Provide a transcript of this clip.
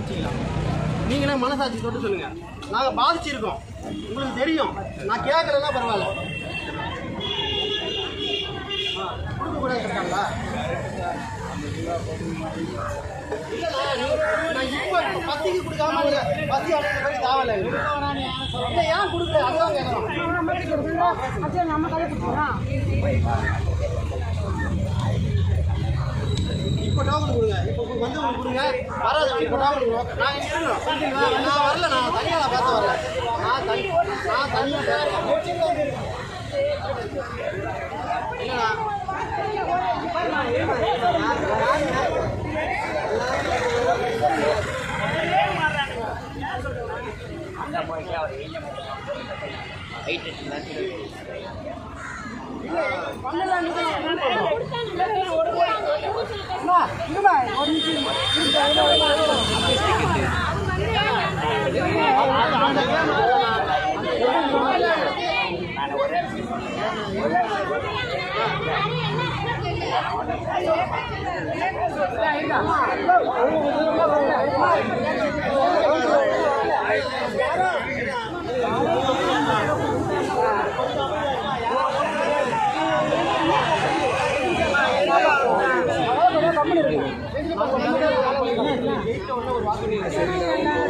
வச்சுக்கலாம் நீங்களே மனசாட்சி தொட்டு சொல்லுங்க நாங்க பாதிச்சிருக்கோம் உங்களுக்கு தெரியும் நான் கேட்கலன்னா பரவாயில்ல கொடுக்க கூடாது இருக்காங்களா இல்லண்ணா, நீங்க- நான் இப்ப பத்திக்கு கொடுக்காம நீங்க பத்தி அடைக்கிற மாதிரி தேவையில்ல எங்களுக்கு. இல்ல, ஏன் கொடுக்கல அதுதான் கேட்கறோம் இப்போ டோக்கன் கொடுங்க இப்போ வந்து உங்களுக்கு கொடுங்க வராது இப்போ டோக்கன் கொடுங்க நான் இங்க இருக்கிறோம் நான் நான் வரல நான் தனியாக நான் பேச வரல நான் தனி நான் தனியாக இல்லைண்ணா கம்பெனி இருக்கு